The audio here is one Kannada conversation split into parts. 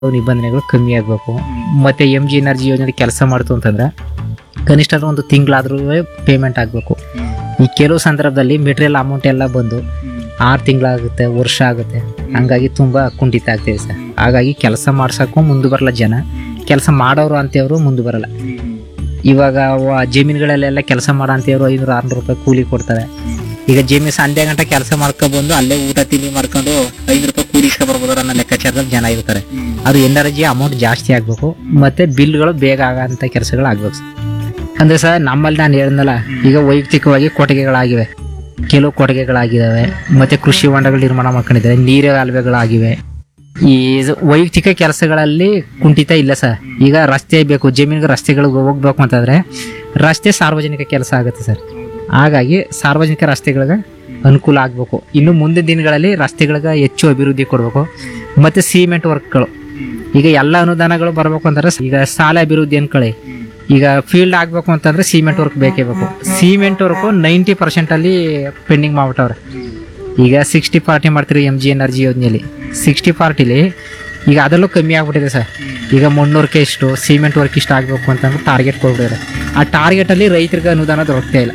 ನಿಬಂಧನೆಗಳು ಕಮ್ಮಿ ಆಗಬೇಕು ಮತ್ತು ಎಮ್ ಜಿ ಎನರ್ಜಿ ಯೋಜನೆ ಕೆಲಸ ಮಾಡ್ತು ಅಂತಂದ್ರೆ ಕನಿಷ್ಠ ಅಂದ್ರೆ ಒಂದು ತಿಂಗಳಾದ್ರೂ ಪೇಮೆಂಟ್ ಆಗಬೇಕು ಈ ಕೆಲವು ಸಂದರ್ಭದಲ್ಲಿ ಮೆಟೀರಿಯಲ್ ಅಮೌಂಟ್ ಎಲ್ಲ ಬಂದು ಆರು ತಿಂಗಳಾಗುತ್ತೆ ವರ್ಷ ಆಗುತ್ತೆ ಹಂಗಾಗಿ ತುಂಬ ಕುಂಠಿತ ಆಗ್ತಿದೆ ಸರ್ ಹಾಗಾಗಿ ಕೆಲಸ ಮಾಡ್ಸೋಕ್ಕೂ ಮುಂದೆ ಬರಲ್ಲ ಜನ ಕೆಲಸ ಮಾಡೋರು ಅಂತೇವರು ಮುಂದೆ ಬರಲ್ಲ ಇವಾಗ ವ- ಜಮೀನುಗಳಲ್ಲೆಲ್ಲ ಕೆಲಸ ಮಾಡೋ ಅಂತೇವರು ಐನೂರು ಆರ್ನೂರು ರೂಪಾಯಿ ಕೂಲಿ ಕೊಡ್ತಾರೆ ಈಗ ಜಮೀನು ಸಂಜೆ ಗಂಟೆ ಕೆಲಸ ಮಾಡ್ಕೊಬಂದು ಅಲ್ಲೇ ಊಟ ತಿಂಡಿ ಮಾಡ್ಕೊಂಡು ಐನೂರು ರೂಪಾಯಿ ಕೂಲಿ ಇಸ್ಕೊ ಬರ್ಬೋದು ಅನ್ನೋ ಲೆಕ್ಕಾಚಾರದಲ್ಲಿ ಜನ ಇರ್ತಾರೆ ಅದು ಎನರ್ಜಿ ಅಮೌಂಟ್ ಜಾಸ್ತಿ ಆಗಬೇಕು ಮತ್ತೆ ಬಿಲ್ಗಳು ಬೇಗ ಆಗಂತ ಕೆಲಸಗಳು ಆಗ್ಬೇಕು ಸರ್ ಅಂದ್ರೆ ಸರ್ ನಮ್ಮಲ್ಲಿ ನಾನು ಹೇಳಿದ್ನಲ್ಲ ಈಗ ವೈಯಕ್ತಿಕವಾಗಿ ಕೊಟ್ಟಿಗೆಗಳಾಗಿವೆ ಕೆಲವು ಕೊಟ್ಟಿಗೆಗಳಾಗಿದ್ದಾವೆ ಮತ್ತೆ ಕೃಷಿ ಹೊಂಡಗಳು ನಿರ್ಮಾಣ ಮಾಡ್ಕೊಂಡಿದ್ದಾರೆ ನೀರು ಕಾಲುವೆಗಳಾಗಿವೆ ಈ ಇದು ವೈಯಕ್ತಿಕ ಕೆಲಸಗಳಲ್ಲಿ ಕುಂಠಿತ ಇಲ್ಲ ಸರ್ ಈಗ ರಸ್ತೆ ಬೇಕು ಜಮೀನಿಗೆ ರಸ್ತೆಗಳಿಗೆ ಹೋಗ್ಬೇಕು ಅಂತಂದ್ರೆ ರಸ್ತೆ ಸಾರ್ವಜನಿಕ ಕೆಲಸ ಆಗುತ್ತೆ ಸರ್ ಹಾಗಾಗಿ ಸಾರ್ವಜನಿಕ ರಸ್ತೆಗಳಿಗೆ ಅನುಕೂಲ ಆಗಬೇಕು ಇನ್ನು ಮುಂದಿನ ದಿನಗಳಲ್ಲಿ ರಸ್ತೆಗಳಿಗೆ ಹೆಚ್ಚು ಅಭಿವೃದ್ಧಿ ಕೊಡಬೇಕು ಮತ್ತು ಸಿಮೆಂಟ್ ವರ್ಕ್ಗಳು ಈಗ ಎಲ್ಲ ಅನುದಾನಗಳು ಬರಬೇಕು ಅಂತಂದ್ರೆ ಈಗ ಸಾಲ ಅಭಿವೃದ್ಧಿ ಅನ್ಕೊಳ್ಳಿ ಈಗ ಫೀಲ್ಡ್ ಆಗಬೇಕು ಅಂತಂದ್ರೆ ಸಿಮೆಂಟ್ ವರ್ಕ್ ಬೇಕೇ ಬೇಕು ಸಿಮೆಂಟ್ ವರ್ಕು ನೈಂಟಿ ಪರ್ಸೆಂಟಲ್ಲಿ ಪೆಂಡಿಂಗ್ ಮಾಡ್ಬಿಟ್ಟವ್ರೆ ಈಗ ಸಿಕ್ಸ್ಟಿ ಪಾರ್ಟಿ ಮಾಡ್ತೀರಿ ಎಮ್ ಜಿ ಎನರ್ಜಿ ಯೋಜನೆಯಲ್ಲಿ ಸಿಕ್ಸ್ಟಿ ಪಾರ್ಟಿಲಿ ಈಗ ಅದರಲ್ಲೂ ಕಮ್ಮಿ ಆಗ್ಬಿಟ್ಟಿದೆ ಸರ್ ಈಗ ಮಣ್ಣೂರ್ಕೆ ಇಷ್ಟು ಸಿಮೆಂಟ್ ವರ್ಕ್ ಇಷ್ಟು ಆಗಬೇಕು ಅಂತಂದ್ರೆ ಟಾರ್ಗೆಟ್ ಕೊಡ್ಬಿಟ್ಟಿದ್ದಾರೆ ಆ ಟಾರ್ಗೆಟಲ್ಲಿ ರೈತರಿಗೆ ಅನುದಾನ ದೊರಕ್ತಾ ಇಲ್ಲ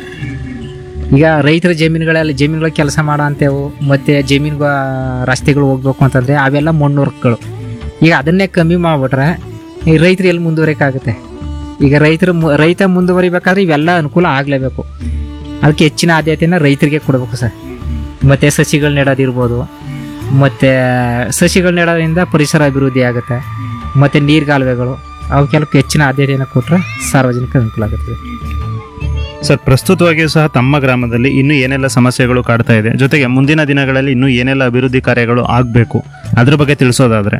ಈಗ ರೈತರ ಜಮೀನುಗಳಲ್ಲಿ ಜಮೀನುಗಳು ಕೆಲಸ ಮಾಡೋ ಅಂತೇವು ಮತ್ತು ಜಮೀನು ರಸ್ತೆಗಳು ಹೋಗ್ಬೇಕು ಅಂತಂದರೆ ಅವೆಲ್ಲ ಮಣ್ಣು ವರ್ಕ್ಗಳು ಈಗ ಅದನ್ನೇ ಕಮ್ಮಿ ಮಾಡಿಬಿಟ್ರೆ ಈ ರೈತರು ಎಲ್ಲಿ ಮುಂದುವರಿಯೋಕ್ಕಾಗುತ್ತೆ ಈಗ ರೈತರು ಮು- ರೈತ ಮುಂದುವರಿಬೇಕಾದ್ರೆ ಇವೆಲ್ಲ ಅನುಕೂಲ ಆಗಲೇಬೇಕು ಅದಕ್ಕೆ ಹೆಚ್ಚಿನ ಆದ್ಯತೆಯನ್ನು ರೈತರಿಗೆ ಕೊಡಬೇಕು ಸರ್ ಮತ್ತು ಸಸಿಗಳು ನೆಡೋದಿರ್ಬೋದು ಮತ್ತು ಸಸಿಗಳು ನೆಡೋದ್ರಿಂದ ಪರಿಸರ ಅಭಿವೃದ್ಧಿ ಆಗುತ್ತೆ ಮತ್ತು ನೀರ್ಗಾಲುವೆಗಳು ಅವಕ್ಕೆಲ್ಲ ಹೆಚ್ಚಿನ ಆದ್ಯತೆಯನ್ನು ಕೊಟ್ಟರೆ ಸಾರ್ವಜನಿಕ ಅನುಕೂಲ ಆಗುತ್ತೆ ಸರ್ ಪ್ರಸ್ತುತವಾಗಿಯೂ ಸಹ ತಮ್ಮ ಗ್ರಾಮದಲ್ಲಿ ಇನ್ನೂ ಏನೆಲ್ಲ ಸಮಸ್ಯೆಗಳು ಕಾಡ್ತಾ ಇದೆ ಜೊತೆಗೆ ಮುಂದಿನ ದಿನಗಳಲ್ಲಿ ಇನ್ನೂ ಏನೆಲ್ಲ ಅಭಿವೃದ್ಧಿ ಕಾರ್ಯಗಳು ಆಗಬೇಕು ಅದ್ರ ಬಗ್ಗೆ ತಿಳಿಸೋದಾದ್ರೆ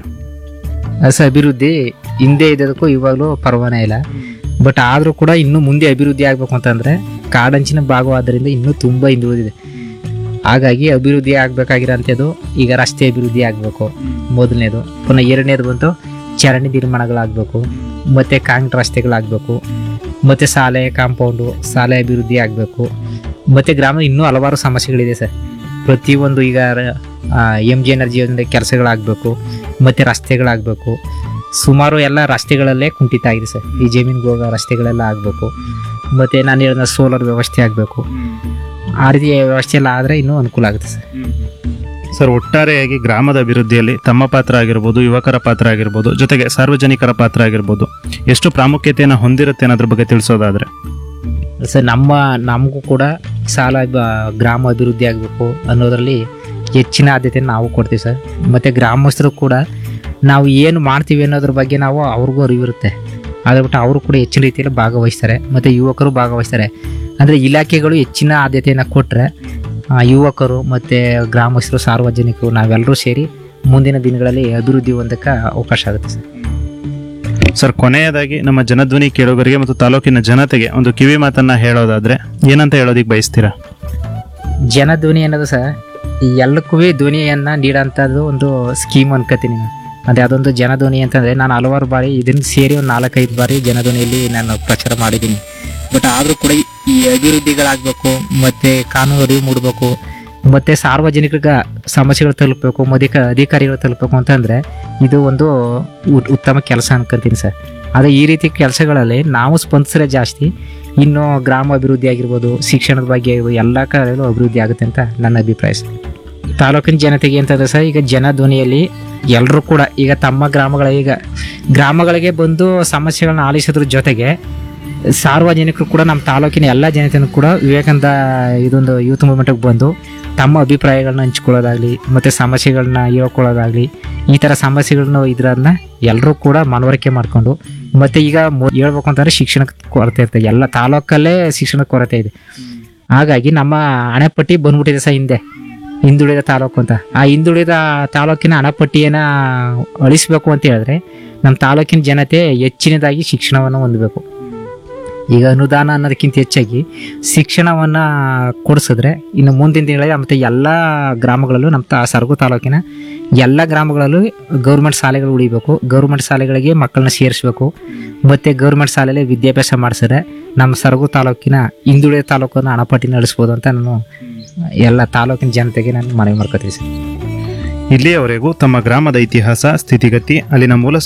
ಅಸ ಅಭಿವೃದ್ಧಿ ಹಿಂದೆ ಇದ್ದದಕ್ಕೂ ಇವಾಗಲೂ ಪರವಾನೇ ಇಲ್ಲ ಬಟ್ ಆದರೂ ಕೂಡ ಇನ್ನೂ ಮುಂದೆ ಅಭಿವೃದ್ಧಿ ಆಗಬೇಕು ಅಂತಂದರೆ ಕಾಡಂಚಿನ ಭಾಗವಾದ್ದರಿಂದ ಇನ್ನೂ ತುಂಬ ಹಿಂದುಳಿದಿದೆ ಹಾಗಾಗಿ ಅಭಿವೃದ್ಧಿ ಆಗಬೇಕಾಗಿರೋಂಥದ್ದು ಈಗ ರಸ್ತೆ ಅಭಿವೃದ್ಧಿ ಆಗಬೇಕು ಮೊದಲನೇದು ಪುನಃ ಎರಡನೇದು ಬಂತು ಚರಂಡಿ ನಿರ್ಮಾಣಗಳಾಗಬೇಕು ಮತ್ತು ಕಾಂಕ್ರೀಟ್ ರಸ್ತೆಗಳಾಗಬೇಕು ಮತ್ತು ಶಾಲೆ ಕಾಂಪೌಂಡು ಶಾಲೆ ಅಭಿವೃದ್ಧಿ ಆಗಬೇಕು ಮತ್ತು ಗ್ರಾಮದ ಇನ್ನೂ ಹಲವಾರು ಸಮಸ್ಯೆಗಳಿದೆ ಸರ್ ಪ್ರತಿಯೊಂದು ಈಗ ಎಮ್ ಜಿ ಎನರ್ಜಿ ಯೋಜನೆ ಕೆಲಸಗಳಾಗಬೇಕು ಮತ್ತು ರಸ್ತೆಗಳಾಗಬೇಕು ಸುಮಾರು ಎಲ್ಲ ರಸ್ತೆಗಳಲ್ಲೇ ಕುಂಠಿತ ಆಗಿದೆ ಸರ್ ಈ ಜಮೀನಿಗೆ ಹೋಗೋ ರಸ್ತೆಗಳೆಲ್ಲ ಆಗಬೇಕು ಮತ್ತು ನಾನು ಹೇಳಿದ ಸೋಲಾರ್ ವ್ಯವಸ್ಥೆ ಆಗಬೇಕು ಆ ರೀತಿ ವ್ಯವಸ್ಥೆ ಎಲ್ಲ ಆದರೆ ಇನ್ನೂ ಅನುಕೂಲ ಆಗುತ್ತೆ ಸರ್ ಸರ್ ಒಟ್ಟಾರೆಯಾಗಿ ಗ್ರಾಮದ ಅಭಿವೃದ್ಧಿಯಲ್ಲಿ ತಮ್ಮ ಪಾತ್ರ ಆಗಿರ್ಬೋದು ಯುವಕರ ಪಾತ್ರ ಆಗಿರ್ಬೋದು ಜೊತೆಗೆ ಸಾರ್ವಜನಿಕರ ಪಾತ್ರ ಆಗಿರ್ಬೋದು ಎಷ್ಟು ಪ್ರಾಮುಖ್ಯತೆಯನ್ನು ಹೊಂದಿರುತ್ತೆ ಅನ್ನೋದ್ರ ಬಗ್ಗೆ ತಿಳಿಸೋದಾದ್ರೆ ಸರ್ ನಮ್ಮ ನಮಗೂ ಕೂಡ ಸಾಲ ಬ- ಗ್ರಾಮ ಅಭಿವೃದ್ಧಿ ಆಗಬೇಕು ಅನ್ನೋದರಲ್ಲಿ ಹೆಚ್ಚಿನ ಆದ್ಯತೆಯನ್ನು ನಾವು ಕೊಡ್ತೀವಿ ಸರ್ ಮತ್ತು ಗ್ರಾಮಸ್ಥರು ಕೂಡ ನಾವು ಏನು ಮಾಡ್ತೀವಿ ಅನ್ನೋದ್ರ ಬಗ್ಗೆ ನಾವು ಅವ್ರಿಗೂ ಅರಿವಿರುತ್ತೆ ಅದ್ರ ಬಿಟ್ಟು ಅವರು ಕೂಡ ಹೆಚ್ಚಿನ ರೀತಿಯಲ್ಲಿ ಭಾಗವಹಿಸ್ತಾರೆ ಮತ್ತು ಯುವಕರು ಭಾಗವಹಿಸ್ತಾರೆ ಅಂದರೆ ಇಲಾಖೆಗಳು ಹೆಚ್ಚಿನ ಆದ್ಯತೆಯನ್ನು ಕೊಟ್ಟರೆ ಯುವಕರು ಮತ್ತು ಗ್ರಾಮಸ್ಥರು ಸಾರ್ವಜನಿಕರು ನಾವೆಲ್ಲರೂ ಸೇರಿ ಮುಂದಿನ ದಿನಗಳಲ್ಲಿ ಅಭಿವೃದ್ಧಿ ಹೊಂದಕ್ಕೆ ಅವಕಾಶ ಆಗುತ್ತೆ ಸರ್ ಸರ್ ಕೊನೆಯದಾಗಿ ನಮ್ಮ ಜನಧ್ವನಿ ಕೇಳುಗರಿಗೆ ಮತ್ತು ತಾಲೂಕಿನ ಜನತೆಗೆ ಒಂದು ಕಿವಿ ಮಾತನ್ನ ಹೇಳೋದಾದ್ರೆ ಏನಂತ ಹೇಳೋದಿಕ್ ಬಯಸ್ತೀರಾ ಜನಧ್ವನಿ ಅನ್ನೋದು ಸಹ ಎಲ್ಲಕ್ಕೂ ಧ್ವನಿಯನ್ನು ನೀಡೋಂಥದ್ದು ಒಂದು ಸ್ಕೀಮ್ ಅನ್ಕೋತೀನಿ ನಾನು ಅದೇ ಅದೊಂದು ಜನಧ್ವನಿ ಅಂತಂದರೆ ನಾನು ಹಲವಾರು ಬಾರಿ ಇದನ್ನು ಸೇರಿ ಒಂದು ನಾಲ್ಕೈದು ಬಾರಿ ಜನಧ್ವನಿಯಲ್ಲಿ ನಾನು ಪ್ರಚಾರ ಮಾಡಿದ್ದೀನಿ ಬಟ್ ಆದರೂ ಕೂಡ ಈ ಅಭಿವೃದ್ಧಿಗಳಾಗಬೇಕು ಮತ್ತು ಕಾನೂನು ಅರಿವು ಮೂಡಬೇಕು ಮತ್ತು ಸಾರ್ವಜನಿಕರಿಗೆ ಸಮಸ್ಯೆಗಳು ತಲುಪಬೇಕು ಮಧಿಕ ಅಧಿಕಾರಿಗಳು ತಲುಪಬೇಕು ಅಂತಂದರೆ ಇದು ಒಂದು ಉತ್- ಉತ್ತಮ ಕೆಲಸ ಅನ್ಕೊಂತೀನಿ ಸರ್ ಆದರೆ ಈ ರೀತಿ ಕೆಲಸಗಳಲ್ಲಿ ನಾವು ಸ್ಪಂದಿಸಿದ್ರೆ ಜಾಸ್ತಿ ಇನ್ನು ಗ್ರಾಮ ಅಭಿವೃದ್ಧಿ ಆಗಿರ್ಬೋದು ಶಿಕ್ಷಣದ ಬಗ್ಗೆ ಆಗಿರ್ಬೋದು ಎಲ್ಲ ಕಡೆಯಲ್ಲೂ ಅಭಿವೃದ್ಧಿ ಆಗುತ್ತೆ ಅಂತ ನನ್ನ ಅಭಿಪ್ರಾಯ ಸರ್ ತಾಲೂಕಿನ ಜನತೆಗೆ ಅಂತಂದ್ರೆ ಸರ್ ಈಗ ಜನಧ್ವನಿಯಲ್ಲಿ ಎಲ್ಲರೂ ಕೂಡ ಈಗ ತಮ್ಮ ಗ್ರಾಮಗಳ ಈಗ ಗ್ರಾಮಗಳಿಗೆ ಬಂದು ಸಮಸ್ಯೆಗಳನ್ನ ಆಲಿಸೋದ್ರ ಜೊತೆಗೆ ಸಾರ್ವಜನಿಕರು ಕೂಡ ನಮ್ಮ ತಾಲೂಕಿನ ಎಲ್ಲ ಜನತೆಯೂ ಕೂಡ ವಿವೇಕಾನಂದ ಇದೊಂದು ಯೂತ್ ಮೂವ್ಮೆಂಟಿಗೆ ಬಂದು ತಮ್ಮ ಅಭಿಪ್ರಾಯಗಳನ್ನ ಹಂಚ್ಕೊಳ್ಳೋದಾಗಲಿ ಮತ್ತು ಸಮಸ್ಯೆಗಳನ್ನ ಹೇಳ್ಕೊಳ್ಳೋದಾಗಲಿ ಈ ಥರ ಸಮಸ್ಯೆಗಳನ್ನ ಇದ್ರನ್ನ ಎಲ್ಲರೂ ಕೂಡ ಮನವರಿಕೆ ಮಾಡಿಕೊಂಡು ಮತ್ತು ಈಗ ಮೊ- ಹೇಳ್ಬೇಕು ಅಂತಂದರೆ ಶಿಕ್ಷಣಕ್ಕೆ ಕೊರತೆ ಇರ್ತದೆ ಎಲ್ಲ ತಾಲೂಕಲ್ಲೇ ಶಿಕ್ಷಣದ ಕೊರತೆ ಇದೆ ಹಾಗಾಗಿ ನಮ್ಮ ಹಣೆಪಟ್ಟಿ ಬಂದ್ಬಿಟ್ಟಿದೆ ಸಹ ಹಿಂದೆ ಹಿಂದುಳಿದ ತಾಲೂಕು ಅಂತ ಆ ಹಿಂದುಳಿದ ತಾಲೂಕಿನ ಹಣಪಟ್ಟಿಯನ್ನು ಅಳಿಸ್ಬೇಕು ಅಂತ ಹೇಳಿದ್ರೆ ನಮ್ಮ ತಾಲೂಕಿನ ಜನತೆ ಹೆಚ್ಚಿನದಾಗಿ ಶಿಕ್ಷಣವನ್ನು ಹೊಂದಬೇಕು ಈಗ ಅನುದಾನ ಅನ್ನೋದಕ್ಕಿಂತ ಹೆಚ್ಚಾಗಿ ಶಿಕ್ಷಣವನ್ನು ಕೊಡಿಸಿದ್ರೆ ಇನ್ನು ಮುಂದಿನ ದಿನಗಳಲ್ಲಿ ಮತ್ತು ಎಲ್ಲ ಗ್ರಾಮಗಳಲ್ಲೂ ನಮ್ಮ ತಾ ಸರಗು ತಾಲೂಕಿನ ಎಲ್ಲ ಗ್ರಾಮಗಳಲ್ಲೂ ಗೌರ್ಮೆಂಟ್ ಶಾಲೆಗಳು ಉಳಿಬೇಕು ಗೌರ್ಮೆಂಟ್ ಶಾಲೆಗಳಿಗೆ ಮಕ್ಕಳನ್ನ ಸೇರಿಸ್ಬೇಕು ಮತ್ತು ಗೌರ್ಮೆಂಟ್ ಶಾಲೆಯಲ್ಲಿ ವಿದ್ಯಾಭ್ಯಾಸ ಮಾಡಿಸಿದ್ರೆ ನಮ್ಮ ಸರಗು ತಾಲೂಕಿನ ಹಿಂದುಳಿದ ತಾಲೂಕನ್ನು ಹಣಪಟ್ಟಿನ ನಡೆಸ್ಬೋದು ಅಂತ ನಾನು ಎಲ್ಲ ತಾಲೂಕಿನ ಜನತೆಗೆ ನಾನು ಮನವಿ ಮಾಡ್ಕೋತೀವಿ ಸರ್ ಇಲ್ಲಿಯವರೆಗೂ ತಮ್ಮ ಗ್ರಾಮದ ಇತಿಹಾಸ ಸ್ಥಿತಿಗತಿ ಅಲ್ಲಿನ ಮೂಲ